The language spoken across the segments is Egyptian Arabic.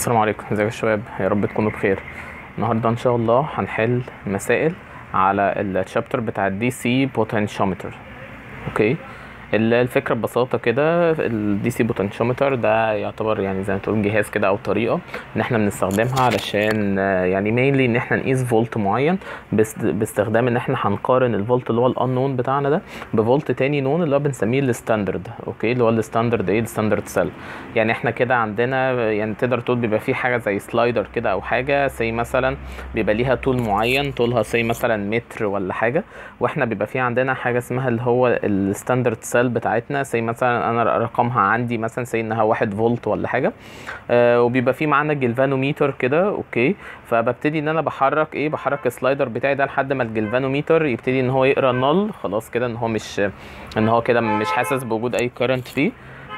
السلام عليكم ازيكم يا شباب يا رب تكونوا بخير النهارده ان شاء الله هنحل مسائل على الشابتر بتاع الدي سي بوتنشيومتر اوكي ال- الفكره ببساطه كده الدي سي بوتنشيومتر ده يعتبر يعني زي ما تقول جهاز كده او طريقه ان احنا بنستخدمها علشان آه، يعني مينلي ان احنا نقيس فولت معين بس- باستخدام ان احنا هنقارن الفولت اللي هو الانون بتاعنا ده بفولت تاني نون اللي هو بنسميه الستاندرد اوكي اللي هو الستاندرد ايه الستاندرد سيل يعني احنا كده عندنا يعني تقدر تقول بيبقى في حاجه زي سلايدر كده او حاجه زي مثلا بيبقى ليها طول معين طولها زي مثلا متر ولا حاجه واحنا بيبقى في عندنا حاجه اسمها اللي هو الستاندرد سيل بتاعتنا زي مثلا انا رقمها عندي مثلا زي انها واحد فولت ولا حاجه آه وبيبقى في معانا جلفانوميتر كده اوكي فببتدي ان انا بحرك ايه بحرك السلايدر بتاعي ده لحد ما الجلفانوميتر يبتدي ان هو يقرا نل خلاص كده ان هو مش ان هو كده مش حاسس بوجود اي كارنت فيه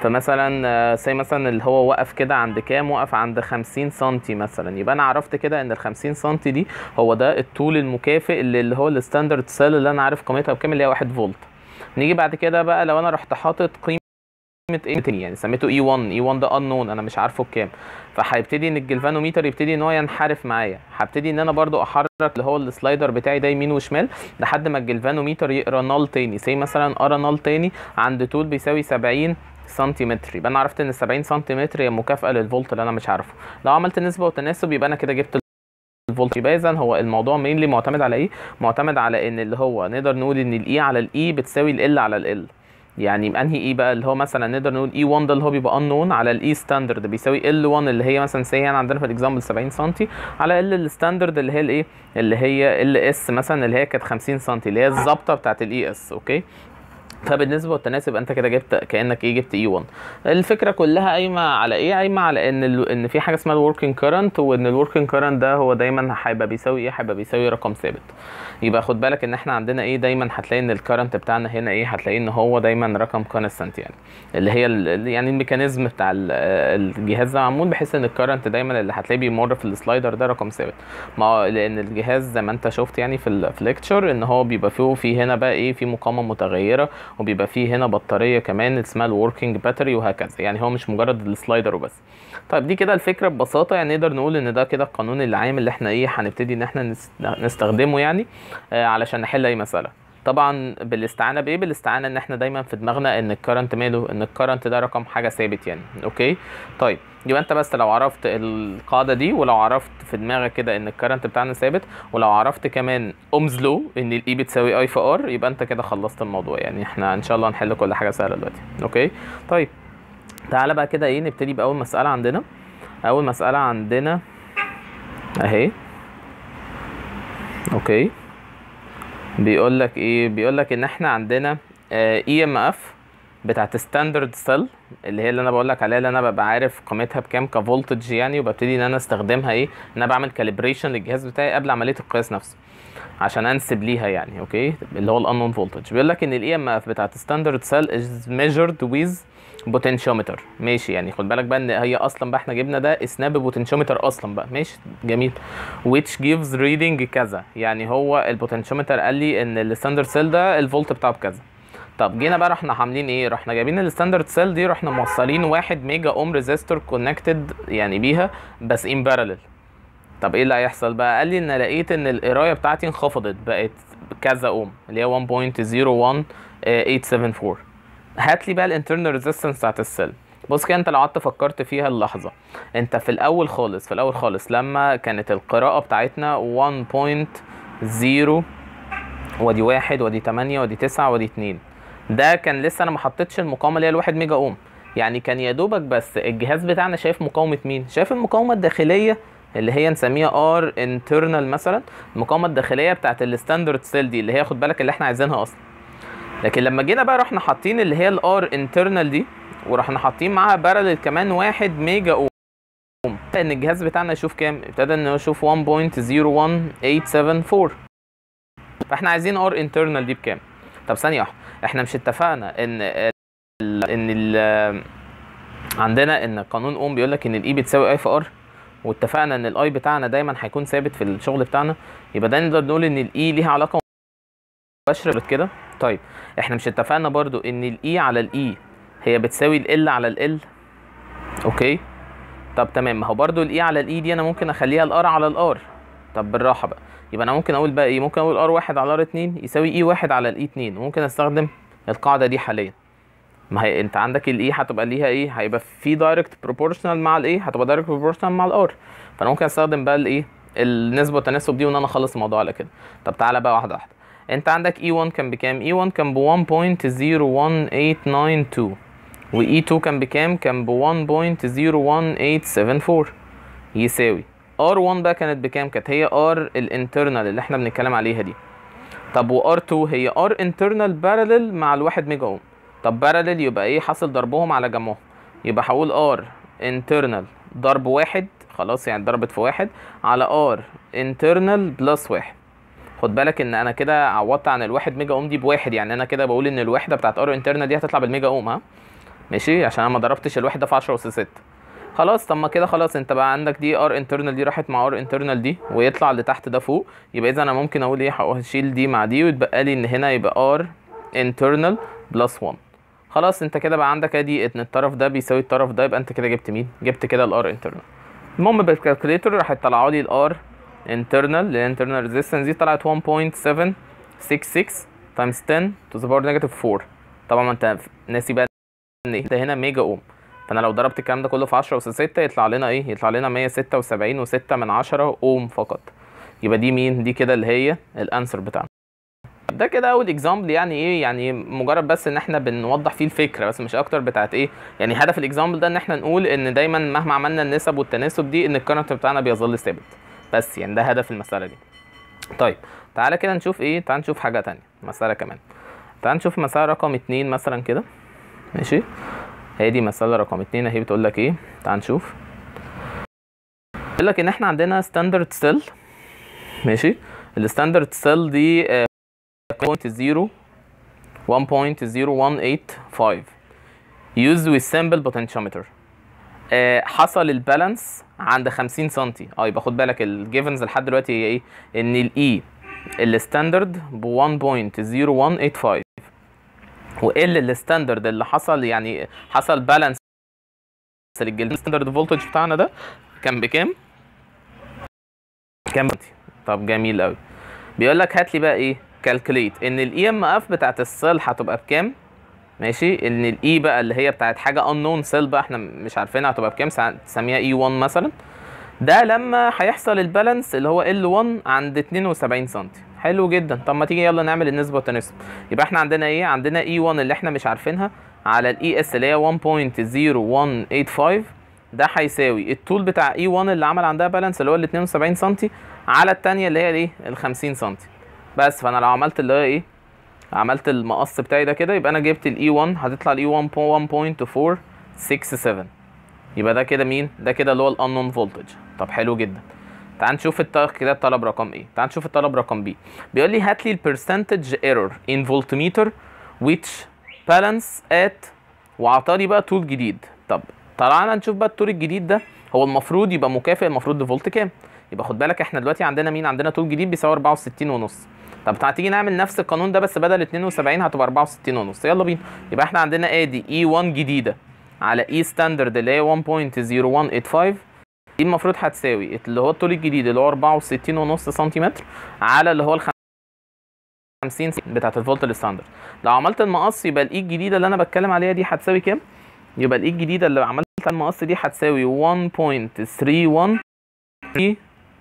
فمثلا زي مثلا اللي هو وقف كده عند كام وقف عند 50 سنتي مثلا يبقى انا عرفت كده ان ال 50 سنتي دي هو ده الطول المكافئ اللي اللي هو الستاندرد سيل اللي انا عارف قيمتها بكام اللي هي 1 فولت نيجي بعد كده بقى لو انا رحت حاطط قيمه ايه تاني يعني سميته اي 1 اي 1 ده انون انا مش عارفه بكام فهيبتدي ان الجلفانوميتر يبتدي ان هو ينحرف معايا هبتدي ان انا برضو احرك اللي هو السلايدر بتاعي ده يمين وشمال لحد ما الجلفانوميتر يقرا نال تاني زي مثلا قرا نال تاني عند طول بيساوي 70 سنتيمتر يبقى انا عرفت ان 70 سنتيمتر هي مكافاه للفولت اللي انا مش عارفه لو عملت نسبه وتناسب يبقى انا كده جبت الفولت يبقى اذا هو الموضوع مينلي معتمد على ايه معتمد على ان اللي هو نقدر نقول ان الاي على الاي بتساوي ال على ال يعني انهي اي بقى اللي هو مثلا نقدر نقول اي 1 ده اللي هو بيبقى انون على الاي ستاندرد بيساوي ال 1 اللي هي مثلا سي هنا عندنا في الاكزامبل 70 سم على ال الستاندرد اللي هي الايه اللي هي ال اس مثلا اللي هي كانت 50 سم اللي هي الظابطه بتاعت الاي اس اوكي فبالنسبه والتناسب انت كده جبت كانك ايه جبت اي 1 الفكره كلها قايمه على ايه قايمه على ان ال... ان في حاجه اسمها الوركينج كارنت وان الوركينج كارنت ده هو دايما هيبقى بيساوي ايه هيبقى بيساوي رقم ثابت يبقى خد بالك ان احنا عندنا ايه دايما هتلاقي ان الكارنت بتاعنا هنا ايه هتلاقي ان هو دايما رقم كونستانت يعني اللي هي ال... يعني الميكانيزم بتاع ال... الجهاز ده معمول بحيث ان الكارنت دايما اللي هتلاقيه بيمر في السلايدر ده رقم ثابت ما هو لان الجهاز زي ما انت شفت يعني في ال... في الليكتشر ان هو بيبقى فيه في هنا بقى ايه في مقاومه متغيره وبيبقى فيه هنا بطاريه كمان اسمها الوركينج باتري وهكذا يعني هو مش مجرد السلايدر وبس طيب دي كده الفكره ببساطه يعني نقدر نقول ان ده كده القانون العام اللي احنا ايه هنبتدي ان احنا نس- نستخدمه يعني آه علشان نحل اي مساله طبعا بالاستعانه بايه بالاستعانه ان احنا دايما في دماغنا ان الكرنت ماله ان الكرنت ده رقم حاجه ثابت يعني اوكي طيب يبقى انت بس لو عرفت القاعده دي ولو عرفت في دماغك كده ان الكرنت بتاعنا ثابت ولو عرفت كمان اومز لو ان الاي بتساوي اي في ار يبقى انت كده خلصت الموضوع يعني احنا ان شاء الله هنحل كل حاجه سهله دلوقتي اوكي طيب تعالى بقى كده ايه نبتدي باول مساله عندنا اول مساله عندنا اهي اوكي بيقول لك ايه بيقول لك ان احنا عندنا اي ام اف بتاعت ستاندرد سيل اللي هي اللي انا بقول لك عليها اللي انا ببقى عارف قيمتها بكام كفولتج يعني وببتدي ان انا استخدمها ايه ان انا بعمل كاليبريشن للجهاز بتاعي قبل عمليه القياس نفسه عشان انسب ليها يعني اوكي اللي هو الانون فولتج بيقول لك ان الاي ام اف بتاعت ستاندرد سيل از ميجرد ويز بوتنشيومتر ماشي يعني خد بالك بقى ان هي اصلا بقى احنا جبنا ده قسناه ببوتنشيومتر اصلا بقى ماشي جميل which gives reading كذا يعني هو البوتنشيومتر قال لي ان الستاندرد سيل ده الفولت بتاعه بكذا طب جينا بقى رحنا عاملين ايه رحنا جايبين الستاندرد سيل دي رحنا موصلين واحد ميجا اوم ريزيستور كونكتد يعني بيها بس ان بارلل طب ايه اللي هيحصل بقى قال لي ان لقيت ان القرايه بتاعتي انخفضت بقت كذا اوم اللي هي 1.01874 هات لي بقى الانترنال ريزيستنس بتاعت السيل بص كده انت لو قعدت فكرت فيها اللحظه انت في الاول خالص في الاول خالص لما كانت القراءه بتاعتنا 1.0 ودي واحد ودي تمانية ودي تسعة ودي اتنين ده كان لسه انا ما حطيتش المقاومه اللي هي الواحد ميجا اوم يعني كان يا دوبك بس الجهاز بتاعنا شايف مقاومه مين شايف المقاومه الداخليه اللي هي نسميها ار انترنال مثلا المقاومه الداخليه بتاعت الستاندرد سيل دي اللي هي خد بالك اللي احنا عايزينها اصلا لكن لما جينا بقى رحنا حاطين اللي هي الار انترنال دي ورحنا حاطين معاها بارلل كمان واحد ميجا اوم ان الجهاز بتاعنا يشوف كام ابتدى انه يشوف 1.01874 فاحنا عايزين ار انترنال دي بكام طب ثانيه واحده احنا مش اتفقنا ان ال ان ال عندنا ان قانون اوم بيقول لك ان الاي بتساوي اي في ار واتفقنا ان الاي بتاعنا دايما هيكون ثابت في الشغل بتاعنا يبقى ده نقدر نقول ان الاي ليها علاقه مباشره كده طيب احنا مش اتفقنا برضو ان الاي على الاي هي بتساوي ال على ال اوكي طب تمام ما هو برضو الاي على الاي دي انا ممكن اخليها الار على الار طب بالراحه بقى يبقى انا ممكن اقول بقى ايه ممكن اقول ار واحد على ار اتنين يساوي اي واحد على الاي اتنين وممكن استخدم القاعده دي حاليا ما هي انت عندك الاي هتبقى ليها ايه هيبقى في دايركت بروبورشنال مع الايه هتبقى دايركت بروبورشنال مع الار فانا ممكن استخدم بقى الايه النسبه والتناسب دي وان انا اخلص الموضوع على كده طب تعالى بقى واحده واحده انت عندك E1 كان بكام E1 كان ب 1.01892 و E2 كان بكام كان ب 1.01874 يساوي R1 بقى كانت بكام كانت هي R الانترنال اللي احنا بنتكلم عليها دي طب و R2 هي R internal parallel مع الواحد ميجا اوم طب parallel يبقى ايه حاصل ضربهم على جمعهم يبقى هقول R internal ضرب واحد خلاص يعني ضربت في واحد على R internal بلس واحد خد بالك ان انا كده عوضت عن الواحد ميجا اوم دي بواحد يعني انا كده بقول ان الوحده بتاعت ار انترنال دي هتطلع بالميجا اوم ها ماشي عشان انا ما ضربتش الوحده في 10 اس 6 خلاص طب ما كده خلاص انت بقى عندك دي ار انترنال دي راحت مع ار انترنال دي ويطلع اللي تحت ده فوق يبقى اذا انا ممكن اقول ايه هشيل دي مع دي ويتبقى لي ان هنا يبقى ار انترنال بلس 1 خلاص انت كده بقى عندك ادي ان الطرف ده بيساوي الطرف ده يبقى انت كده جبت مين جبت كده الار انترنال المهم بالكالكوليتر راح يطلعوا لي الار internal الانترنال ريزيستنس دي طلعت 1.766 times 10 to the power negative 4 طبعا ما انت ناسي بقى ان انت هنا ميجا اوم فانا لو ضربت الكلام ده كله في 10 اس 6 يطلع لنا ايه يطلع لنا 176 و6 من 10 اوم فقط يبقى دي مين دي كده اللي هي الانسر بتاعنا ده كده اول اكزامبل يعني ايه يعني مجرد بس ان احنا بنوضح فيه الفكره بس مش اكتر بتاعت ايه يعني هدف الاكزامبل ده ان احنا نقول ان دايما مهما عملنا النسب والتناسب دي ان الكرنت بتاعنا بيظل ثابت بس يعني ده هدف المساله دي طيب تعالى كده نشوف ايه تعالى نشوف حاجه تانية مساله كمان تعالى نشوف مساله رقم اتنين مثلا كده ماشي هي دي مساله رقم اتنين اهي بتقول لك ايه تعالى نشوف بيقول لك ان احنا عندنا ستاندرد سيل ماشي الستاندرد سيل دي آه، 0 1.0185 used with sample potentiometer آه، حصل البالانس عند 50 سم اه يبقى خد بالك الجيفنز لحد دلوقتي هي ايه ان الاي الستاندرد ب 1.0185 وال الستاندرد اللي حصل يعني حصل بالانس الستاندرد فولتج بتاعنا ده كان بكام كام طب جميل قوي بيقول لك هات لي بقى ايه كالكوليت ان الاي ام اف بتاعت السيل هتبقى بكام ماشي ان الاي بقى اللي هي بتاعت حاجه unknown سيل بقى احنا مش عارفينها هتبقى بكام سا- تسميها اي 1 مثلا ده لما هيحصل البالانس اللي هو ال 1 عند 72 سم حلو جدا طب ما تيجي يلا نعمل النسبه والتناسب يبقى احنا عندنا ايه عندنا اي 1 اللي احنا مش عارفينها على الاي اس اللي هي 1.0185 ده هيساوي الطول بتاع اي 1 اللي عمل عندها بالانس اللي هو ال 72 سم على الثانيه اللي هي الايه ال 50 سم بس فانا لو عملت اللي هو ايه عملت المقص بتاعي ده كده يبقى انا جبت الاي 1 هتطلع الاي 1 1.467 يبقى ده كده مين ده كده اللي هو الانون فولتج طب حلو جدا تعال نشوف الط- كده الطلب رقم ايه تعال نشوف الطلب رقم بي بيقول لي هات لي البرسنتج ايرور ان فولتميتر which balance at وعطاني بقى طول جديد طب طلعنا نشوف بقى الطول الجديد ده هو المفروض يبقى مكافئ المفروض لفولت كام يبقى خد بالك احنا دلوقتي عندنا مين عندنا طول جديد بيساوي 64 ونص طب تعالى تيجي نعمل نفس القانون ده بس بدل 72 هتبقى 64 ونص يلا بينا يبقى احنا عندنا ادي اي 1 جديده على اي ستاندرد اللي هي 1.0185 دي المفروض هتساوي اللي هو الطول الجديد اللي هو 64 ونص سنتيمتر على اللي هو ال 50 بتاعت الفولت الستاندرد لو عملت المقص يبقى الاي الجديده اللي انا بتكلم عليها دي هتساوي كام يبقى الاي الجديده اللي عملت المقص دي هتساوي 1.31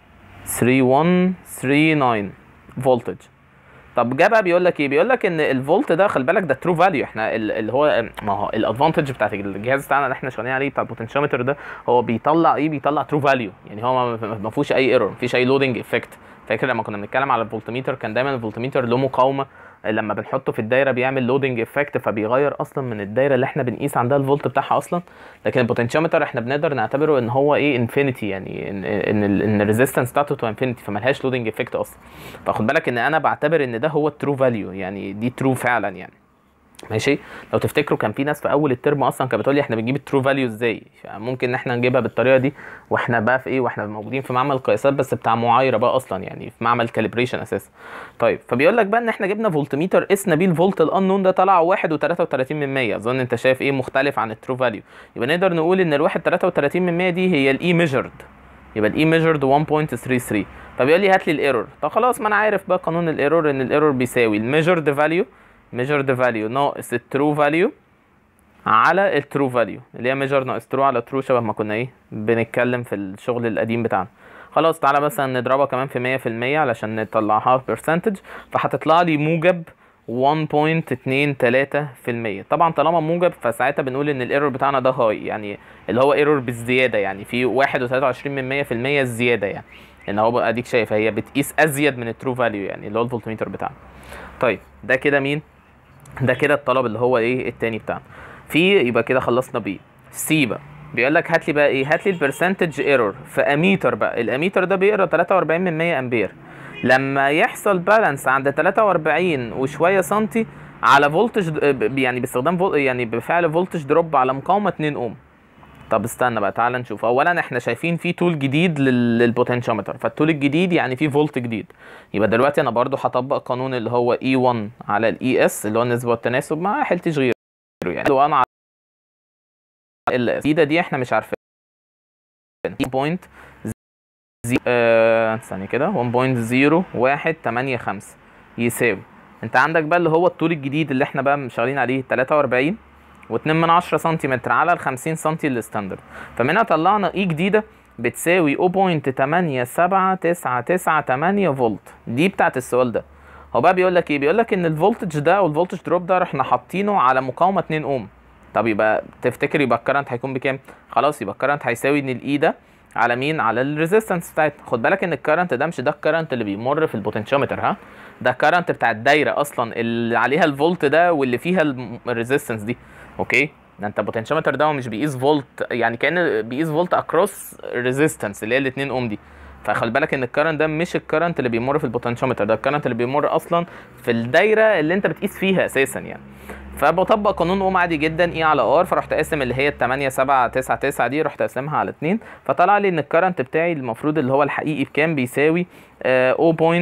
3139 فولتج طب جه بقى بيقول لك ايه بيقول لك ان الفولت ده خلي بالك ده ترو فاليو احنا ال- اللي هو ما هو الادفانتج بتاعت الجهاز بتاعنا اللي احنا شغالين عليه بتاع البوتنشيومتر ده هو بيطلع ايه بيطلع ترو فاليو يعني هو ما- ما فيهوش اي ايرور ما فيش اي لودنج افكت فاكر لما كنا بنتكلم على الفولتميتر كان دايما الفولتميتر له مقاومه لما بنحطه في الدايره بيعمل لودنج افكت فبيغير اصلا من الدايره اللي احنا بنقيس عندها الفولت بتاعها اصلا لكن البوتنشيومتر احنا بنقدر نعتبره ان هو ايه انفينيتي يعني ان ان ال- ان الريزيستنس بتاعته تو انفينيتي فملهاش لودنج افكت اصلا فخد بالك ان انا بعتبر ان ده هو الترو فاليو يعني دي ترو فعلا يعني ماشي لو تفتكروا كان في ناس في اول الترم اصلا كانت بتقول لي احنا بنجيب الترو فاليو ازاي ممكن ان احنا نجيبها بالطريقه دي واحنا بقى في ايه واحنا موجودين في معمل قياسات بس بتاع معايره بقى اصلا يعني في معمل كاليبريشن اساسا طيب فبيقول لك بقى ان احنا جبنا فولتميتر قسنا بيه الفولت الانون ده طلع 1 و33 من 100 اظن انت شايف ايه مختلف عن الترو فاليو يبقى نقدر نقول ان الواحد 33 من 100 دي هي الاي ميجرد يبقى الاي ميجرد 1.33 فبيقول لي هات لي الايرور طب خلاص ما انا عارف بقى قانون الايرور ان الايرور بيساوي الميجرد فاليو ميجرد فاليو ناقص الترو فاليو على الترو فاليو اللي هي ميجر ناقص ترو على ترو شبه ما كنا ايه بنتكلم في الشغل القديم بتاعنا خلاص تعالى مثلا نضربها كمان في مية في المية علشان نطلعها برسنتج فهتطلع لي موجب 1.23% طبعا طالما موجب فساعتها بنقول ان الايرور بتاعنا ده هاي يعني اللي هو ايرور بالزياده يعني في 1.23% من 100% الزياده يعني ان هو بقى اديك شايف هي بتقيس ازيد من الترو فاليو يعني اللي هو الفولتميتر بتاعنا طيب ده كده مين ده كده الطلب اللي هو ايه التاني بتاعنا في يبقى كده خلصنا بيه سي بقى بيقول لك هات لي بقى ايه هات لي البرسنتج ايرور في اميتر بقى الاميتر ده بيقرا 43 من 100 امبير لما يحصل بالانس عند 43 وشويه سنتي على فولتج يعني باستخدام فول يعني بفعل فولتج دروب على مقاومه 2 اوم طب استنى بقى تعالى نشوف اولا احنا شايفين في تول جديد للبوتنشيومتر فالتول الجديد يعني في فولت جديد يبقى دلوقتي انا برضو هطبق قانون اللي هو اي 1 على الاي اس اللي هو النسبه والتناسب ما حلتش غيره يعني لو انا على ال اس دي احنا مش عارفين بوينت آه ثانيه كده 1.0185 يساوي انت عندك بقى اللي هو الطول الجديد اللي احنا بقى شغالين عليه 43 و2 من 10 سنتيمتر على ال 50 سنتي الستاندرد فمنها طلعنا اي جديده بتساوي 0.87998 فولت دي بتاعت السؤال ده هو بقى بيقول لك ايه بيقول لك ان الفولتج ده والفولتج دروب ده احنا حاطينه على مقاومه 2 اوم طب يبقى تفتكر يبقى الكرنت هيكون بكام خلاص يبقى الكرنت هيساوي ان الاي ده على مين على الريزيستنس بتاعتنا خد بالك ان الكرنت ده مش ده الكرنت اللي بيمر في البوتنشيومتر ها ده الكرنت بتاع الدايره اصلا اللي عليها الفولت ده واللي فيها الريزيستنس دي اوكي ده انت البوتنشيومتر ده هو مش بيقيس فولت يعني كان بيقيس فولت اكروس ريزيستنس اللي هي ال 2 اوم دي فخلي بالك ان الكرنت ده مش الكرنت اللي بيمر في البوتنشيومتر ده الكرنت اللي بيمر اصلا في الدايره اللي انت بتقيس فيها اساسا يعني فبطبق قانون اوم عادي جدا اي على ار فرحت قاسم اللي هي ال 8 7 9 9 دي رحت قاسمها على 2 فطلع لي ان الكرنت بتاعي المفروض اللي هو الحقيقي بكام بيساوي آه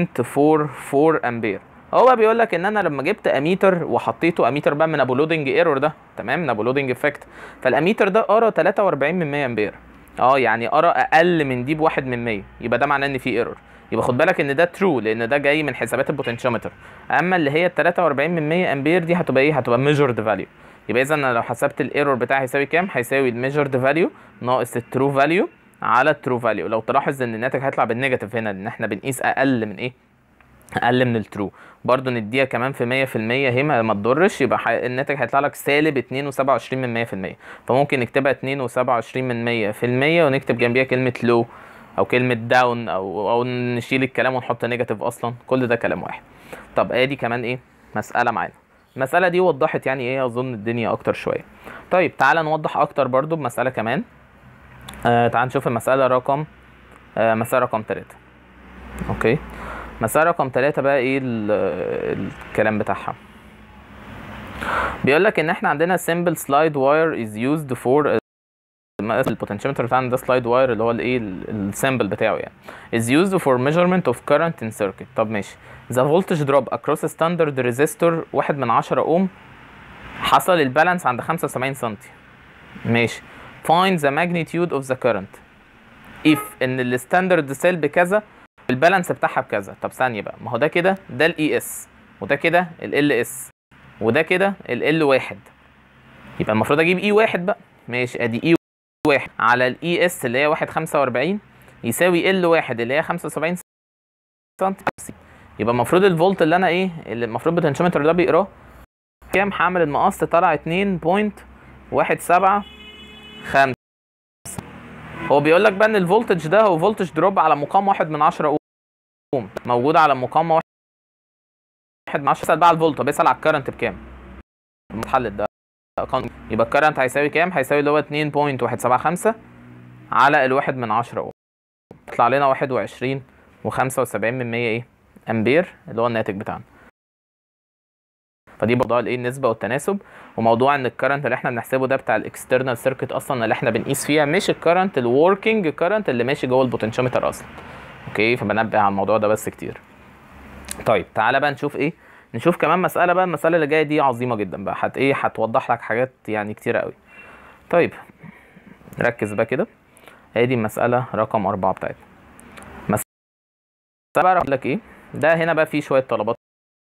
0.44 امبير هو بقى بيقول لك ان انا لما جبت اميتر وحطيته اميتر بقى من ابو لودنج ايرور ده تمام من ابو لودنج افكت فالاميتر ده قرا 43 من 100 امبير اه يعني قرا اقل من دي بواحد من 100 يبقى ده معناه ان في ايرور يبقى خد بالك ان ده ترو لان ده جاي من حسابات البوتنشيومتر اما اللي هي ال 43 من 100 امبير دي هتبقى ايه هتبقى ميجرد فاليو يبقى اذا انا لو حسبت الايرور بتاعي هيساوي كام هيساوي الميجرد فاليو ناقص الترو فاليو على الترو فاليو لو تلاحظ ان الناتج هيطلع بالنيجاتيف هنا ان احنا بنقيس اقل من ايه اقل من الترو برضه نديها كمان في 100% هي ما ما تضرش يبقى ح- الناتج هيطلع لك سالب 2.27 من 100% فممكن نكتبها 2.27 من 100% ونكتب جنبيها كلمه لو او كلمه داون او او نشيل الكلام ونحط نيجاتيف اصلا كل ده كلام واحد طب ادي كمان ايه مساله معانا المساله دي وضحت يعني ايه اظن الدنيا اكتر شويه طيب تعالى نوضح اكتر برضو بمساله كمان آه تعال نشوف المساله رقم آه مساله رقم 3 اوكي مسألة رقم تلاتة بقى ايه ال- الكلام بتاعها بيقول لك ان احنا عندنا simple slide wire is used for البوتنشيومتر بتاعنا ده سلايد واير اللي هو الايه السامبل بتاعه يعني is used for measurement of current in circuit طب ماشي the voltage drop across a standard resistor واحد من عشرة اوم حصل البالانس عند 75 سنتي ماشي find the magnitude of the current if ان الستاندرد سيل بكذا البالانس بتاعها بكذا طب ثانيه بقى ما هو ده كده ده الاي اس وده كده ال اس وده كده ال واحد يبقى المفروض اجيب اي واحد بقى ماشي ادي اي واحد على الاي اس اللي هي واحد خمسة واربعين يساوي ال واحد اللي هي خمسة وسبعين سنتي يبقى المفروض الفولت اللي انا ايه اللي المفروض البوتنشيومتر ده بيقراه كام هعمل المقص طلع اتنين بوينت واحد سبعة خمسة هو بيقول لك بقى ان الفولتج ده هو فولتج دروب على مقاومة واحد من عشرة اوم موجود على مقاومة واحد من عشرة اسأل بقى على الفولت بيسأل على الكرنت بكام المتحلل ده قانون. يبقى الكرنت هيساوي كام هيساوي اللي هو 2.175 على الواحد من عشرة اوم يطلع لنا واحد وعشرين وخمسة وسبعين من مية ايه امبير اللي هو الناتج بتاعنا فدي موضوع الايه النسبه والتناسب وموضوع ان الكرنت اللي احنا بنحسبه ده بتاع الاكسترنال سيركت اصلا اللي احنا بنقيس فيها مش الكرنت الوركينج كرنت اللي ماشي جوه البوتنشيومتر اصلا اوكي فبنبه على الموضوع ده بس كتير طيب تعالى بقى نشوف ايه نشوف كمان مساله بقى المساله اللي جايه دي عظيمه جدا بقى هت ايه هتوضح لك حاجات يعني كتيره قوي طيب ركز بقى كده هي دي المساله رقم أربعة بتاعتنا مساله بقى اقول لك ايه ده هنا بقى فيه شويه طلبات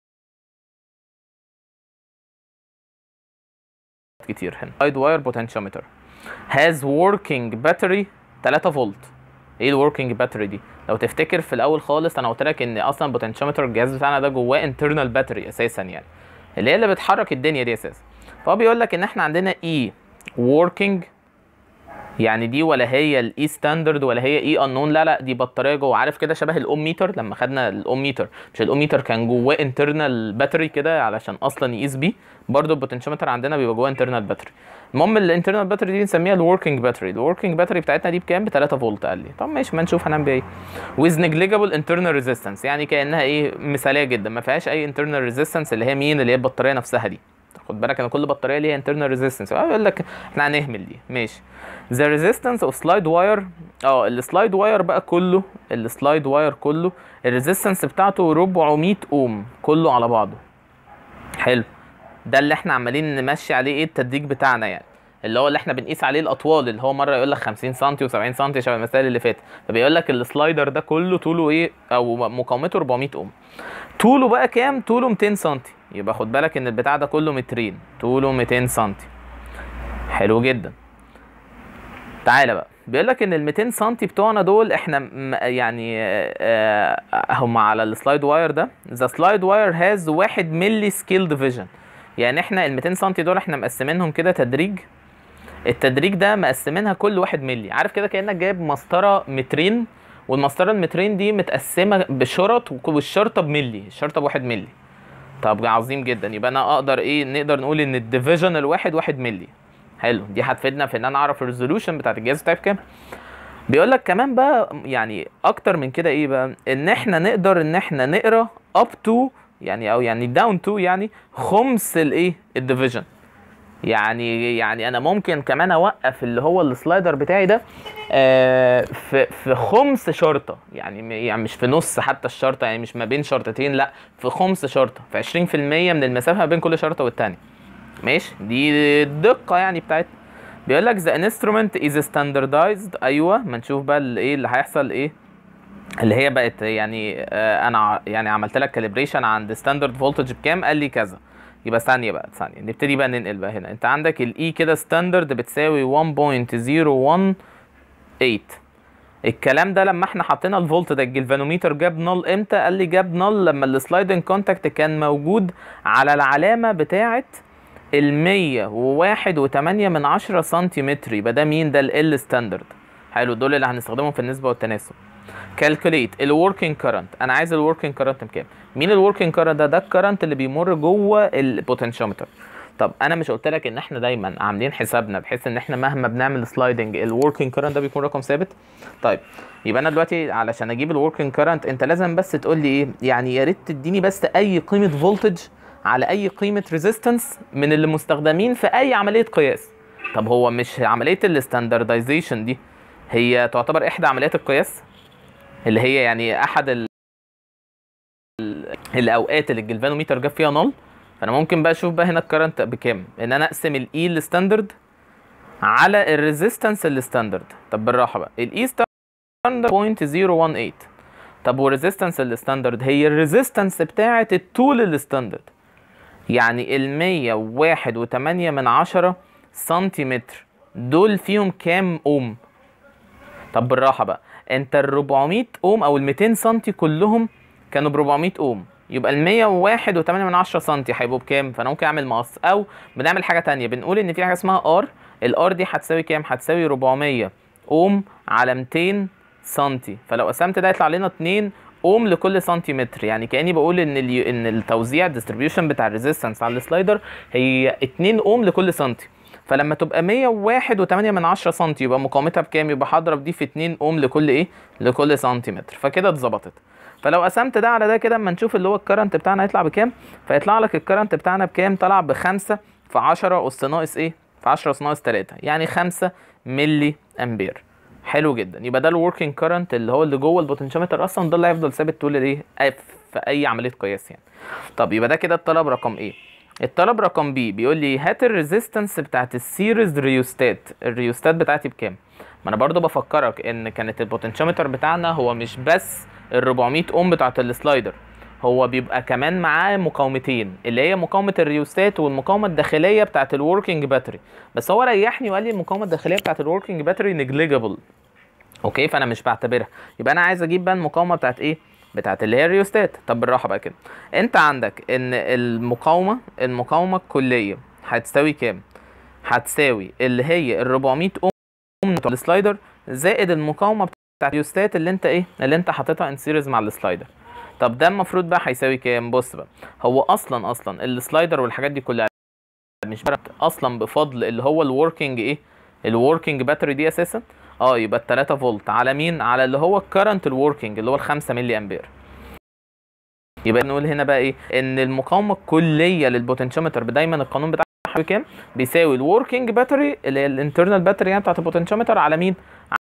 كتير هنا سايد واير بوتنشيومتر هاز working battery 3 فولت ايه الوركينج باتري دي لو تفتكر في الاول خالص انا قلت لك ان اصلا البوتنشيومتر الجهاز بتاعنا ده جواه انترنال باتري اساسا يعني اللي هي اللي بتحرك الدنيا دي اساسا فهو بيقول لك ان احنا عندنا اي working يعني دي ولا هي الاي ستاندرد ولا هي اي انون لا لا دي بطاريه جوه عارف كده شبه الاوم ميتر لما خدنا الاوم ميتر مش الاوم ميتر كان جواه انترنال باتري كده علشان اصلا يقيس بيه برضه البوتنشيومتر عندنا بيبقى جواه انترنال باتري المهم الانترنال باتري دي بنسميها الوركينج باتري الوركينج باتري بتاعتنا دي بكام ب 3 فولت قال لي طب ماشي ما نشوف هنعمل بيها ايه ويز نيجليجابل انترنال ريزيستنس يعني كانها ايه مثاليه جدا ما فيهاش اي انترنال ريزيستنس اللي هي مين اللي هي البطاريه نفسها دي خد بالك ان كل بطاريه ليها انترنال ريزيستنس يقول لك احنا هنهمل دي ماشي ذا ريزيستنس اوف سلايد واير اه السلايد واير بقى كله السلايد واير كله الريزيستنس بتاعته 400 اوم كله على بعضه حلو ده اللي احنا عمالين نمشي عليه ايه التدريج بتاعنا يعني اللي هو اللي احنا بنقيس عليه الاطوال اللي هو مره يقول لك 50 سم و70 سم شبه المثال اللي فات فبيقول لك السلايدر ده كله طوله ايه او مقاومته 400 اوم طوله بقى كام طوله 200 سم يبقى خد بالك ان البتاع ده كله مترين طوله 200 سم حلو جدا تعالى بقى بيقول لك ان ال 200 سم بتوعنا دول احنا م- يعني آه، هم على السلايد واير ده ذا سلايد واير هاز 1 ملي سكيل ديفيجن يعني احنا ال 200 سم دول احنا مقسمينهم كده تدريج التدريج ده مقسمينها كل واحد ملي عارف كده كانك جايب مسطره مترين والمسطره المترين دي متقسمه بشرط وك- والشرطه بملي الشرطه بواحد ملي طب عظيم جدا يبقى انا اقدر ايه نقدر نقول ان الديفيجن الواحد واحد ملي حلو دي هتفيدنا في ان انا اعرف الريزولوشن بتاعت الجهاز بتاعي بكام بيقول لك كمان بقى يعني اكتر من كده ايه بقى ان احنا نقدر ان احنا نقرا اب تو يعني او يعني داون تو يعني خمس الايه الديفيجن يعني يعني انا ممكن كمان اوقف اللي هو السلايدر بتاعي ده آه، في في خمس شرطه يعني م- يعني مش في نص حتى الشرطه يعني مش ما بين شرطتين لا في خمس شرطه في 20% من المسافه ما بين كل شرطه والتانيه ماشي دي الدقه يعني بتاعتنا بيقول لك ذا انسترومنت از ستاندردايزد ايوه ما نشوف بقى اللي ايه اللي هيحصل ايه اللي هي بقت يعني آه انا ع- يعني عملت لك كاليبريشن عند ستاندرد فولتج بكام قال لي كذا يبقى ثانيه بقى ثانيه نبتدي بقى ننقل بقى هنا انت عندك الاي كده ستاندرد بتساوي 1.018 الكلام ده لما احنا حطينا الفولت ده الجلفانوميتر جاب نل امتى قال لي جاب نل لما السلايدنج كونتاكت كان موجود على العلامه بتاعه ال 101 و8 من 10 سنتيمتر يبقى ده مين ده ال ستاندرد حلو دول اللي هنستخدمهم في النسبه والتناسب كالكوليت الوركينج كارنت انا عايز الوركينج كارنت بكام مين الوركينج كارنت ده ده الكارنت اللي بيمر جوه البوتنشيومتر طب انا مش قلت لك ان احنا دايما عاملين حسابنا بحيث ان احنا مهما بنعمل سلايدنج الوركينج كارنت ده بيكون رقم ثابت طيب يبقى انا دلوقتي علشان اجيب الوركينج كارنت انت لازم بس تقول لي ايه يعني يا ريت تديني بس اي قيمه فولتج على اي قيمه ريزيستنس من اللي مستخدمين في اي عمليه قياس طب هو مش عمليه الستاندردايزيشن دي هي تعتبر احدى عمليات القياس اللي هي يعني احد ال... ال- الاوقات اللي الجلفانوميتر جاب فيها نل فانا ممكن بقى اشوف بقى هنا الكرنت بكام ان انا اقسم الاي الستاندرد على الريزيستنس الستاندرد طب بالراحه بقى الاي ستاندرد 0.018 طب والريزيستنس الستاندرد هي الريزيستنس بتاعه الطول الستاندرد يعني ال 101 و8 من عشرة سنتيمتر دول فيهم كام اوم طب بالراحه بقى انت ال 400 اوم او ال 200 سنتي كلهم كانوا ب 400 اوم يبقى ال 101 و8 من 10 سنتي هيبقوا بكام فانا ممكن اعمل مقص او بنعمل حاجه تانية بنقول ان في حاجه اسمها ار الار دي هتساوي كام هتساوي 400 اوم على 200 سنتي فلو قسمت ده يطلع لنا 2 اوم لكل سنتيمتر يعني كاني بقول ان ال ان التوزيع الديستريبيوشن بتاع الريزيستنس على السلايدر هي 2 اوم لكل سنتي فلما تبقى 101 و8 من 10 سم يبقى مقاومتها بكام يبقى هضرب دي في 2 اوم لكل ايه لكل سنتيمتر فكده اتظبطت فلو قسمت ده على ده كده اما نشوف اللي هو الكرنت بتاعنا هيطلع بكام فيطلع لك الكرنت بتاعنا بكام طلع بخمسة في 10 اس ناقص ايه في 10 اس ناقص 3 يعني 5 ملي امبير حلو جدا يبقى ده الوركينج كرنت اللي هو اللي جوه البوتنشيومتر اصلا ده اللي هيفضل ثابت طول الايه في اي عمليه قياس يعني طب يبقى ده كده الطلب رقم ايه الطلب رقم بي بيقول لي هات الريزيستنس بتاعت السيريز ريوستات الريوستات بتاعتي بكام ما انا برضو بفكرك ان كانت البوتنشيومتر بتاعنا هو مش بس ال 400 اوم بتاعت السلايدر هو بيبقى كمان معاه مقاومتين اللي هي مقاومه الريوستات والمقاومه الداخليه بتاعت الوركينج باتري بس هو ريحني وقال لي المقاومه الداخليه بتاعت الوركينج باتري نيجليجابل اوكي فانا مش بعتبرها يبقى انا عايز اجيب بقى المقاومه بتاعت ايه بتاعت اللي هي الريوستات طب بالراحه بقى كده انت عندك ان المقاومه المقاومه الكليه هتساوي كام هتساوي اللي هي ال 400 اوم بتوع السلايدر زائد المقاومه بتاعت الريوستات اللي انت ايه اللي انت حاططها ان سيريز مع السلايدر طب ده المفروض بقى هيساوي كام بص بقى هو اصلا اصلا السلايدر والحاجات دي كلها مش اصلا بفضل اللي هو الوركينج ايه الوركينج باتري دي اساسا اه يبقى ال 3 فولت على مين على اللي هو الكرنت الوركينج اللي هو ال 5 ملي امبير يبقى نقول هنا بقى ايه ان المقاومه الكليه للبوتنشيومتر دايما القانون بتاعها بكام بيساوي الوركينج باتري اللي هي الانترنال باتري يعني بتاعت البوتنشيومتر على مين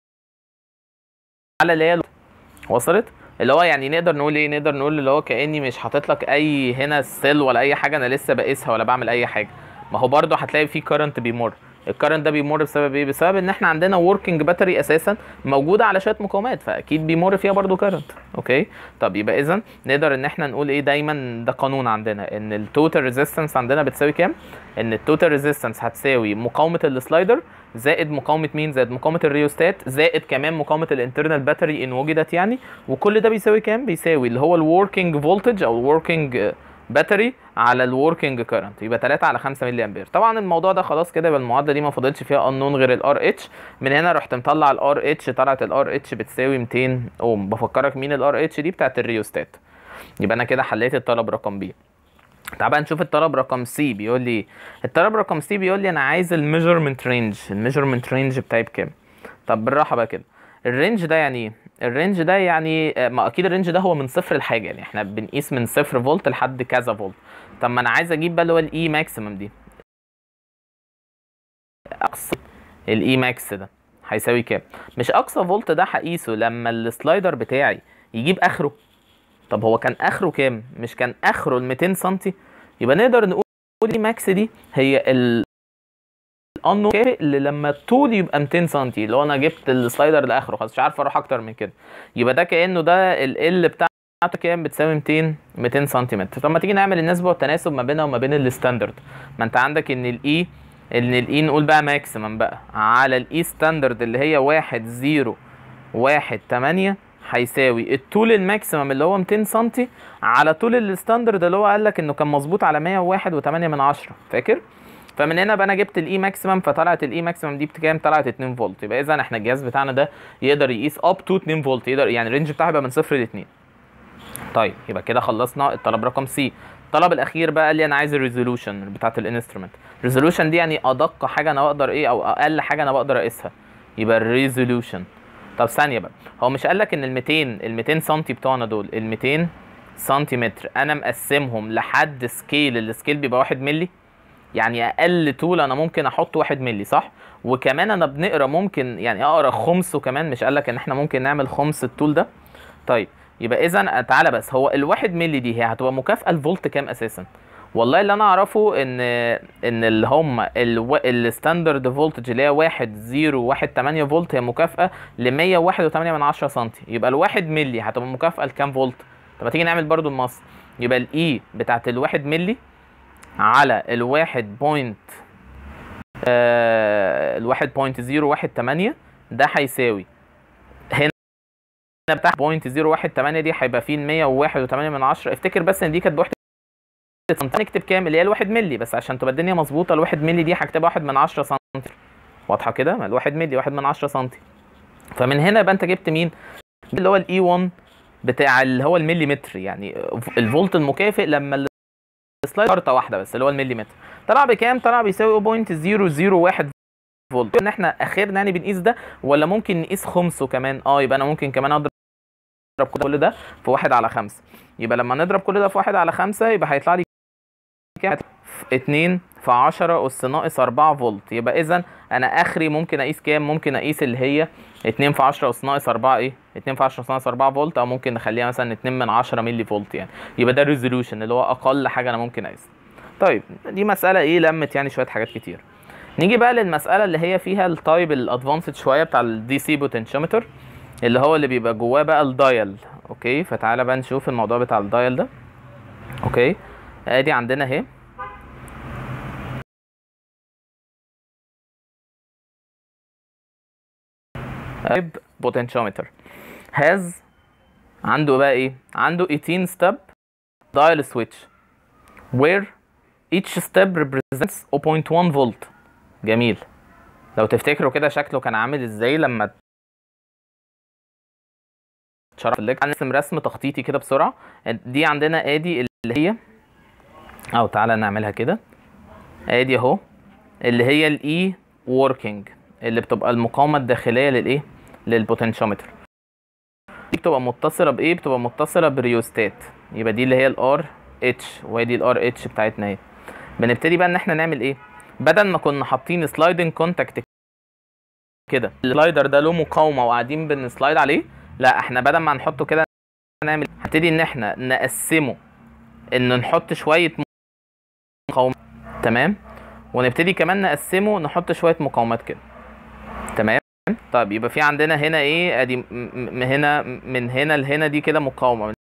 على اللي هي وصلت اللي هو يعني نقدر نقول ايه نقدر نقول اللي هو كاني مش حاطط لك اي هنا سيل ولا اي حاجه انا لسه بقيسها ولا بعمل اي حاجه ما هو برده هتلاقي في كرنت بيمر الكرنت ده بيمر بسبب ايه بسبب ان احنا عندنا وركينج باتري اساسا موجوده على شويه مقاومات فاكيد بيمر فيها برده كرنت اوكي طب يبقى اذا نقدر ان احنا نقول ايه دايما ده قانون عندنا ان التوتال ريزيستنس عندنا بتساوي كام ان التوتال ريزيستنس هتساوي مقاومه السلايدر زائد مقاومه مين زائد مقاومه الريوستات زائد كمان مقاومه الانترنال باتري ان وجدت يعني وكل ده بيساوي كام بيساوي اللي هو الوركينج فولتج او الوركينج باتري على الوركينج كارنت يبقى 3 على 5 ملي امبير طبعا الموضوع ده خلاص كده يبقى المعادله دي ما فاضلش فيها انون غير الار اتش من هنا رحت مطلع الار اتش طلعت الار اتش بتساوي 200 اوم بفكرك مين الار اتش دي بتاعت الريوستات يبقى انا كده حليت الطلب رقم بي تعال بقى نشوف الطلب رقم سي بيقول لي الطلب رقم سي بيقول لي انا عايز الميجرمنت رينج الميجرمنت رينج بتاعي بكام طب بالراحه بقى كده الرينج ده يعني ايه الرينج ده يعني ما اكيد الرينج ده هو من صفر لحاجه يعني احنا بنقيس من صفر فولت لحد كذا فولت طب ما انا عايز اجيب بقى اللي هو الاي ماكسيمم دي اقصى الاي ماكس ده هيساوي كام مش اقصى فولت ده هقيسه لما السلايدر بتاعي يجيب اخره طب هو كان اخره كام مش كان اخره ال 200 سم يبقى نقدر نقول الاي ماكس دي هي ال الانو كافئ اللي لما الطول يبقى 200 سم اللي هو انا جبت السلايدر لاخره خلاص مش عارف اروح اكتر من كده يبقى ده كانه ده ال بتاعته كام بتساوي 200 200 سنتيمتر طب ما تيجي نعمل النسبه والتناسب ما بينها وما بين الستاندرد ما انت عندك ان الاي ان الاي نقول بقى ماكسيمم بقى على الاي ستاندرد اللي هي 1 0 1 8 هيساوي الطول الماكسيمم اللي هو 200 سم على طول الستاندرد اللي هو قال لك انه كان مظبوط على 101 و8 من 10 فاكر فمن هنا بقى انا جبت الاي ماكسيمم فطلعت الاي ماكسيمم دي بكام طلعت 2 فولت يبقى اذا احنا الجهاز بتاعنا ده يقدر يقيس اب تو 2 فولت يقدر يعني الرينج بتاعه يبقى من 0 ل 2 طيب يبقى كده خلصنا الطلب رقم سي الطلب الاخير بقى قال لي انا عايز الريزولوشن بتاعت الانسترومنت الريزولوشن دي يعني ادق حاجه انا بقدر ايه او اقل حاجه انا بقدر اقيسها يبقى الريزولوشن طب ثانيه بقى هو مش قال لك ان ال 200 ال 200 سم بتوعنا دول ال 200 سنتيمتر انا مقسمهم لحد سكيل السكيل بيبقى 1 مللي يعني اقل طول انا ممكن احط 1 مللي صح وكمان انا بنقرا ممكن يعني اقرا خمسه كمان مش قال لك ان احنا ممكن نعمل خمس الطول ده طيب يبقى اذا تعالى بس هو ال1 مللي دي هي هتبقى مكافاه الفولت كام اساسا والله اللي انا اعرفه ان ان اللي هم الستاندرد فولتج اللي هي 1 0 1 8 فولت هي مكافاه ل 101.8 من 10 سم يبقى ال1 مللي هتبقى مكافاه لكام فولت طب ما تيجي نعمل برضو المص يبقى الاي بتاعت ال1 مللي على الواحد بوينت الواحد بوينت زيرو واحد تمانية ده هيساوي هنا بتاع بوينت زيرو واحد تمانية دي هيبقى فيه المية وواحد وتمانية من عشرة افتكر بس ان دي كانت بوحدة نكتب كام اللي هي الواحد ملي بس عشان تبقى الدنيا مظبوطة الواحد ملي دي هكتبها واحد من عشرة سنتي واضحة كده ما الواحد ملي واحد من عشرة سنتي فمن هنا يبقى انت جبت مين اللي هو الاي 1 بتاع اللي هو المليمتر يعني الفولت المكافئ لما سلايد كارته واحده بس اللي هو المليمتر طلع بكام طلع بيساوي 0.001 فولت ان احنا اخرنا يعني بنقيس ده ولا ممكن نقيس خمسه كمان اه يبقى انا ممكن كمان اضرب كل ده في واحد على خمسة يبقى لما نضرب كل ده في واحد على خمسة يبقى هيطلع لي كام؟ في اتنين في عشرة أس ناقص أربعة فولت يبقى إذا أنا آخري ممكن أقيس كام؟ ممكن أقيس اللي هي اتنين في عشرة أس ناقص أربعة إيه؟ اتنين في عشرة أس ناقص أربعة فولت أو ممكن نخليها مثلا اتنين من عشرة ملي فولت يعني يبقى ده الريزولوشن اللي هو أقل حاجة أنا ممكن أقيسها طيب دي مسألة إيه لمت يعني شوية حاجات كتير نيجي بقى للمسألة اللي هي فيها التايب الادفانسد شوية بتاع الدي سي بوتنشيومتر اللي هو اللي بيبقى جواه بقى الدايل اوكي فتعالى بقى نشوف الموضوع بتاع الدايل ده اوكي ادي عندنا اهي type potentiometer has عنده بقى ايه عنده 18 step dial switch where each step represents 0.1 volt جميل لو تفتكروا كده شكله كان عامل ازاي لما شرح لك هنرسم رسم تخطيطي كده بسرعه دي عندنا ادي اللي هي او تعالى نعملها كده ادي اهو اللي هي الاي working اللي بتبقى المقاومه الداخليه للايه للبوتنشيومتر دي بتبقى متصله بايه بتبقى متصله بريوستات يبقى دي اللي هي الار اتش وادي الار اتش بتاعتنا اهي بنبتدي بقى ان احنا نعمل ايه بدل ما كنا حاطين سلايدنج كونتاكت كده السلايدر ده له مقاومه وقاعدين بنسلايد عليه لا احنا بدل ما نحطه كده نعمل هنبتدي ان احنا نقسمه ان نحط شويه مقاومات تمام ونبتدي كمان نقسمه نحط شويه مقاومات كده تمام طيب يبقى في عندنا هنا ايه ادي م- م- هنا من هنا لهنا دي كده مقاومه من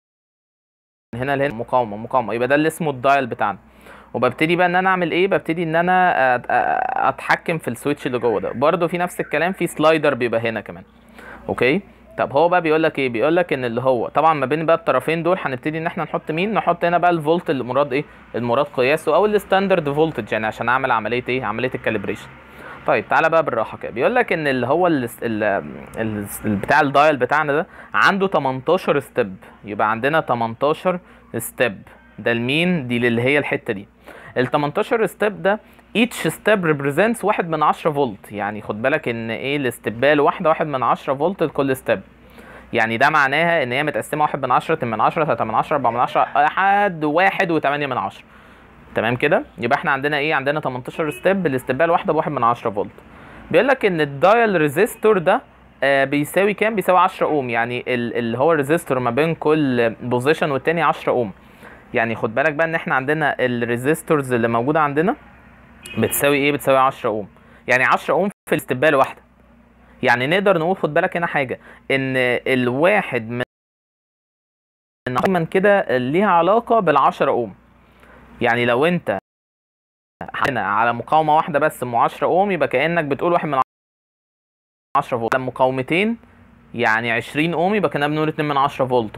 هنا لهنا مقاومه مقاومه يبقى ده اللي اسمه الدايل بتاعنا وببتدي بقى ان انا اعمل ايه ببتدي ان انا أت- أ- اتحكم في السويتش اللي جوه ده برده في نفس الكلام في سلايدر بيبقى هنا كمان اوكي طب هو بقى بيقول لك ايه بيقول لك ان اللي هو طبعا ما بين بقى الطرفين دول هنبتدي ان احنا نحط مين نحط هنا بقى الفولت اللي مراد ايه المراد قياسه او الستاندرد فولتج يعني عشان اعمل عمليه ايه عمليه الكاليبريشن طيب تعالى بقى بالراحه كده بيقول لك ان اللي هو ال ال ال بتاع الدايل بتاعنا ده عنده 18 ستيب يبقى عندنا 18 ستيب ده لمين دي اللي هي الحته دي ال 18 ستيب ده each step represents واحد من 10 فولت يعني خد بالك ان ايه الاستقبال واحده واحد من 10 فولت لكل ستيب يعني ده معناها ان هي متقسمه واحد من 10 اتنين من 10 3 من 10 4 من 10 لحد واحد وتمانية من 10 تمام كده يبقى احنا عندنا ايه عندنا 18 ستيب الاستقبال واحده بواحد من 10 فولت بيقول لك ان الدايل ريزيستور ده آه بيساوي كام بيساوي 10 اوم يعني ال- اللي هو الريزيستور ما بين كل بوزيشن والتاني 10 اوم يعني خد بالك بقى ان احنا عندنا الريزيستورز اللي موجوده عندنا بتساوي ايه بتساوي 10 اوم يعني 10 اوم في الاستقبال واحده يعني نقدر نقول خد بالك هنا حاجه ان الواحد من دايما كده ليها علاقه بال10 اوم يعني لو انت هنا على مقاومه واحده بس ام 10 اوم يبقى كانك بتقول واحد من 10 فولت لما مقاومتين يعني 20 اوم يبقى كنا بنقول 2 من 10 فولت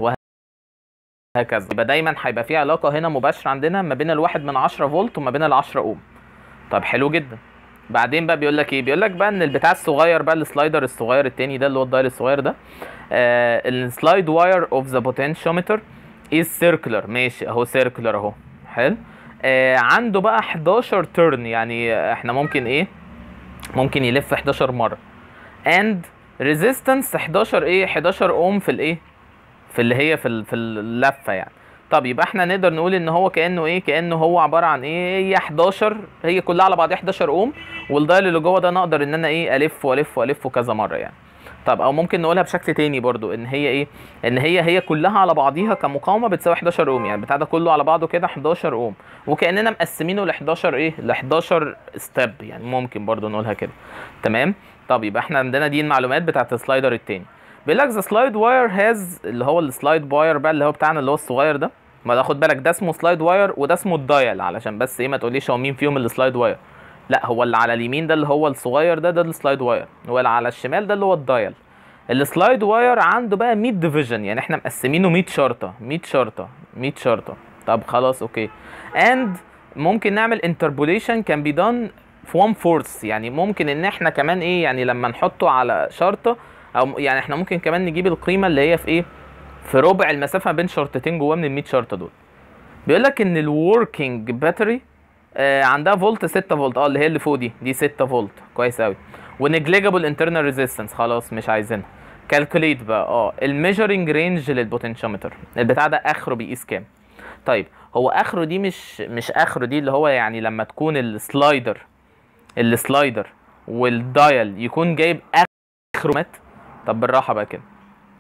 وهكذا يبقى دايما هيبقى في علاقه هنا مباشره عندنا ما بين الواحد من 10 فولت وما بين ال 10 اوم طب حلو جدا بعدين بقى بيقول لك ايه بيقول لك بقى ان البتاع الصغير بقى السلايدر الصغير التاني ده اللي هو الدايل الصغير ده السلايد واير اوف ذا بوتنشيومتر از سيركلر ماشي اهو سيركلر اهو حلو آه عنده بقى 11 تيرن يعني احنا ممكن ايه ممكن يلف 11 مره اند ريزيستنس 11 ايه 11 اوم في الايه في اللي هي في ال- في اللفه يعني طب يبقى احنا نقدر نقول ان هو كانه ايه كانه هو عباره عن ايه هي 11 هي كلها على بعض 11 اوم والدايل اللي جوه ده نقدر ان انا ايه الف والف والف كذا مره يعني طب او ممكن نقولها بشكل تاني برضو ان هي ايه ان هي هي كلها على بعضيها كمقاومه بتساوي 11 اوم يعني بتاع ده كله على بعضه كده 11 اوم وكاننا مقسمينه ل 11 ايه ل 11 ستيب يعني ممكن برضو نقولها كده تمام طب يبقى احنا عندنا دي المعلومات بتاعت السلايدر التاني بيقول لك ذا سلايد واير هاز اللي هو السلايد واير بقى اللي هو بتاعنا اللي هو الصغير ده ما ده خد بالك ده اسمه سلايد واير وده اسمه الدايل علشان بس ايه ما تقوليش هو مين فيهم السلايد واير لا هو اللي على اليمين ده اللي هو الصغير ده ده السلايد واير واللي على الشمال ده اللي هو الدايل السلايد واير عنده بقى 100 ديفيجن يعني احنا مقسمينه 100 شرطه 100 شرطه 100 شرطه طب خلاص اوكي اند ممكن نعمل انتربوليشن كان بي دون في 1 فورث يعني ممكن ان احنا كمان ايه يعني لما نحطه على شرطه او يعني احنا ممكن كمان نجيب القيمه اللي هي في ايه في ربع المسافه ما بين شرطتين جواه من ال 100 شرطه دول بيقول لك ان الوركينج باتري آه عندها فولت 6 فولت اه اللي هي اللي فوق دي دي 6 فولت كويس قوي ونجليجابل انترنال ريزيستنس خلاص مش عايزينها كالكوليت بقى اه الميجرنج رينج للبوتنشيومتر البتاع ده اخره بيقيس كام طيب هو اخره دي مش مش اخره دي اللي هو يعني لما تكون السلايدر السلايدر والدايل يكون جايب اخره مات طب بالراحه بقى كده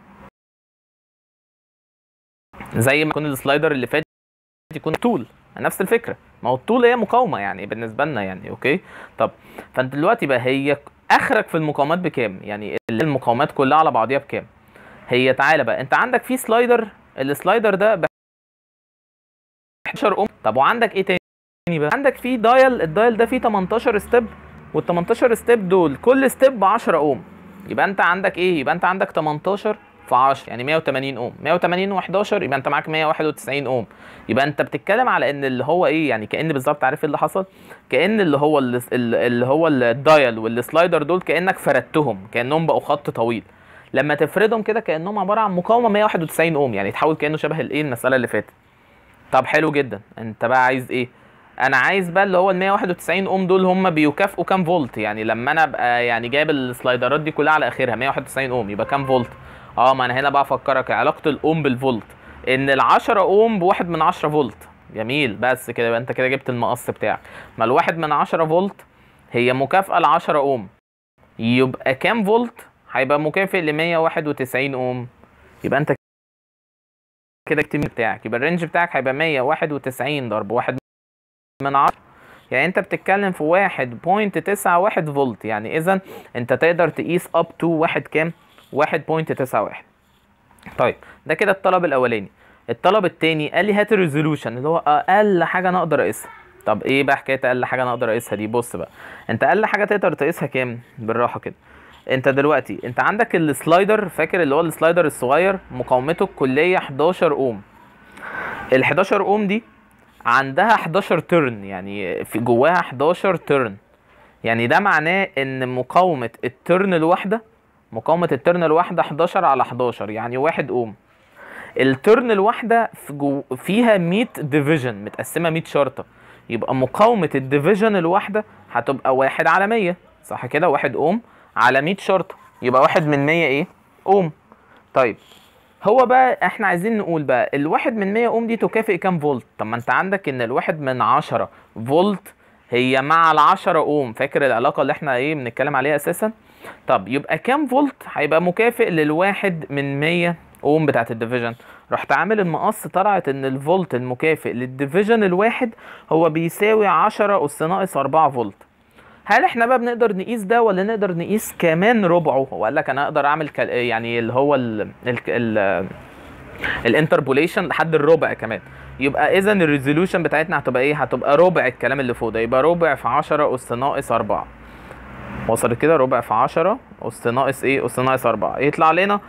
زي ما يكون السلايدر اللي فات يكون طول نفس الفكره ما هو الطول هي مقاومه يعني بالنسبه لنا يعني اوكي طب فانت دلوقتي بقى هي اخرك في المقاومات بكام يعني المقاومات كلها على بعضيها بكام هي تعالى بقى انت عندك في سلايدر السلايدر ده ب 11 اوم طب وعندك ايه تاني بقى عندك في دايل الدايل ده فيه 18 ستيب وال 18 ستيب دول كل ستيب ب 10 اوم يبقى انت عندك ايه يبقى انت عندك 18 في 10 يعني 180 اوم 180 و11 يبقى انت معاك 191 اوم يبقى انت بتتكلم على ان اللي هو ايه يعني كان بالظبط عارف ايه اللي حصل كان اللي هو اللي, اللي هو الدايل والسلايدر دول كانك فردتهم كانهم بقوا خط طويل لما تفردهم كده كانهم عباره عن مقاومه 191 اوم يعني تحول كانه شبه الايه المساله اللي فاتت طب حلو جدا انت بقى عايز ايه انا عايز بقى اللي هو ال 191 اوم دول هم بيكافئوا كام فولت يعني لما انا ابقى يعني جايب السلايدرات دي كلها على اخرها 191 اوم يبقى كام فولت اه ما انا هنا بقى افكرك علاقه الاوم بالفولت ان ال 10 اوم بواحد من 10 فولت جميل بس كده يبقى انت كده جبت المقص بتاعك ما الواحد من 10 فولت هي مكافاه ل 10 اوم يبقى كام فولت هيبقى مكافئ ل 191 اوم يبقى انت كده التيم بتاعك يبقى الرينج بتاعك هيبقى 191 ضرب واحد من 10 يعني انت بتتكلم في 1.91 فولت يعني اذا انت تقدر تقيس اب تو واحد كام 1.91 طيب ده كده الطلب الاولاني الطلب التاني قال لي هات الريزولوشن اللي هو اقل حاجه انا اقدر اقيسها طب ايه بقى حكايه اقل حاجه انا اقدر اقيسها دي بص بقى انت اقل حاجه تقدر تقيسها كام بالراحه كده انت دلوقتي انت عندك السلايدر فاكر اللي هو السلايدر الصغير مقاومته الكليه 11 اوم ال 11 اوم دي عندها 11 ترن يعني في جواها 11 ترن يعني ده معناه ان مقاومه الترن الواحده مقاومه الترن الواحده 11 على 11 يعني 1 اوم الترن الواحده في جو فيها 100 ديفيجن متقسمه 100 شرطه يبقى مقاومه الديفيجن الواحده هتبقى 1 على 100 صح كده 1 اوم على 100 شرطه يبقى 1 من 100 ايه اوم طيب هو بقى احنا عايزين نقول بقى الواحد من 100 اوم دي تكافئ كام فولت طب ما انت عندك ان الواحد من 10 فولت هي مع ال 10 اوم فاكر العلاقه اللي احنا ايه بنتكلم عليها اساسا طب يبقى كام فولت هيبقى مكافئ للواحد من 100 اوم بتاعت الديفيجن رحت عامل المقص طلعت ان الفولت المكافئ للديفيجن الواحد هو بيساوي 10 اس ناقص 4 فولت هل احنا بقى بنقدر نقيس ده ولا نقدر نقيس كمان ربعه هو قال لك انا اقدر اعمل كال... يعني اللي هو ال... ال... ال... الانتربوليشن لحد الربع كمان يبقى اذا الريزولوشن بتاعتنا هتبقى ايه هتبقى ربع الكلام اللي فوق ده يبقى ربع في 10 اس ناقص 4 وصلت كده ربع في 10 اس ناقص ايه اس ناقص 4 يطلع لنا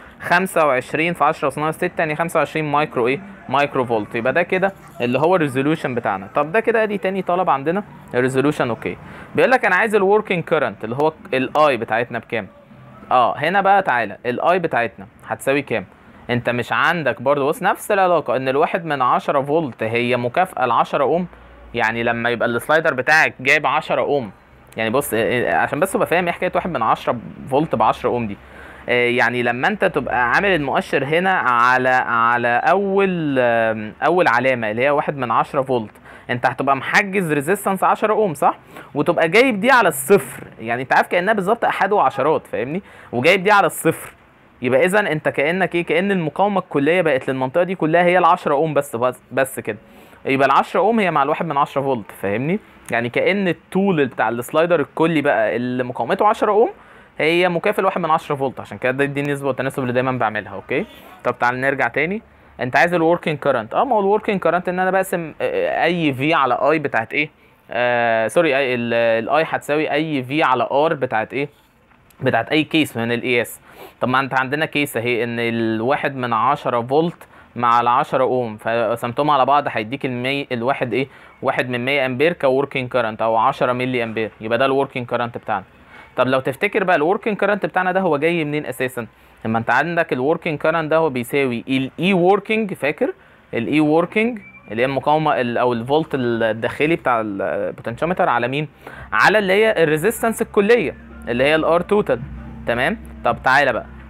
25 في 10 اس ناقص 6 يعني 25 مايكرو ايه مايكرو فولت يبقى ده كده اللي هو الريزولوشن بتاعنا طب ده كده ادي تاني طلب عندنا الريزولوشن اوكي بيقول لك انا عايز الوركينج كرنت اللي هو الاي بتاعتنا بكام اه هنا بقى تعالى الاي بتاعتنا هتساوي كام انت مش عندك برضو بص نفس العلاقه ان الواحد من 10 فولت هي مكافاه ل 10 اوم يعني لما يبقى السلايدر بتاعك جايب 10 اوم يعني بص عشان بس تبقى فاهم ايه حكايه واحد من 10 فولت ب 10 اوم دي يعني لما انت تبقى عامل المؤشر هنا على على اول اول علامه اللي هي واحد من 10 فولت انت هتبقى محجز ريزيستنس 10 اوم صح وتبقى جايب دي على الصفر يعني انت عارف كانها بالظبط احاد وعشرات فاهمني وجايب دي على الصفر يبقى اذا انت كانك ايه كان المقاومه الكليه بقت للمنطقه دي كلها هي ال 10 اوم بس بس, بس كده يبقى ال 10 اوم هي مع الواحد من 10 فولت فاهمني يعني كان الطول بتاع السلايدر الكلي بقى اللي مقاومته 10 اوم هي مكافئ لواحد من 10 فولت عشان كده دي النسبه والتناسب اللي دايما بعملها اوكي طب تعال نرجع تاني انت عايز الوركينج كرنت اه ما هو الوركينج كرنت ان انا بقسم اي في على اي بتاعت ايه آه سوري اي الاي هتساوي اي في على ار بتاعت ايه بتاعت اي كيس من القياس طب ما انت عندنا كيس اهي ان الواحد من 10 فولت مع ال 10 اوم فقسمتهم على بعض هيديك المي... الواحد ايه واحد من 100 امبير كوركينج كرنت او 10 ملي امبير يبقى ده الوركينج كرنت بتاعنا طب لو تفتكر بقى الوركينج كرنت بتاعنا ده هو جاي منين اساسا لما انت عندك الوركينج كرنت ده هو بيساوي الاي وركينج فاكر الاي وركينج اللي هي المقاومه او الفولت الداخلي بتاع البوتنشيومتر على مين على اللي هي الريزيستنس الكليه اللي هي الار توتال تمام طب تعالى بقى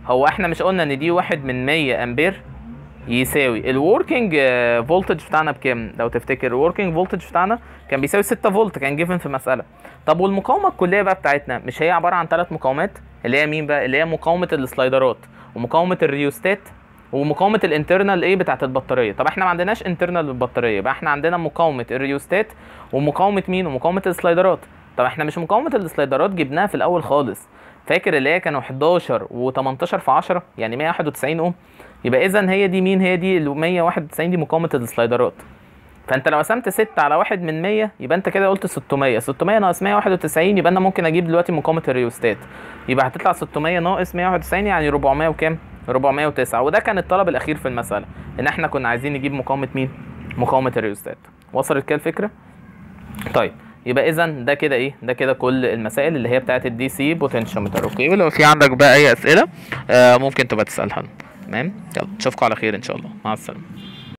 هو احنا مش قلنا ان دي واحد من 100 امبير يساوي الوركينج فولتج بتاعنا بكام لو تفتكر الوركينج فولتج بتاعنا كان بيساوي 6 فولت كان جيفن في مساله طب والمقاومه الكليه بقى بتاعتنا مش هي عباره عن ثلاث مقاومات اللي هي مين بقى اللي هي مقاومه السلايدرات ومقاومه الريوستات ومقاومه الانترنال ايه بتاعت البطاريه طب احنا ما عندناش انترنال للبطاريه يبقى احنا عندنا مقاومه الريوستات ومقاومه مين ومقاومه السلايدرات طب احنا مش مقاومه السلايدرات جبناها في الاول خالص فاكر اللي هي كانوا 11 و18 في 10 يعني 191 اوم يبقى اذا هي دي مين هي دي ال 191 دي مقاومه السلايدرات فانت لو قسمت 6 على 1 من 100 يبقى انت كده قلت 600 600 ناقص 191 يبقى انا ممكن اجيب دلوقتي مقاومه الريوستات يبقى هتطلع 600 ناقص 191 يعني 400 وكام 409 وده كان الطلب الاخير في المساله ان احنا كنا عايزين نجيب مقاومه مين مقاومه الريوستات وصلت كده الفكره طيب يبقى اذا ده كده ايه ده كده كل المسائل اللي هي بتاعت الدي سي بوتنشيومتر اوكي ولو في عندك بقى اي اسئله آه ممكن تبقى تسالها لنا تمام يلا اشوفكم على خير ان شاء الله مع السلامه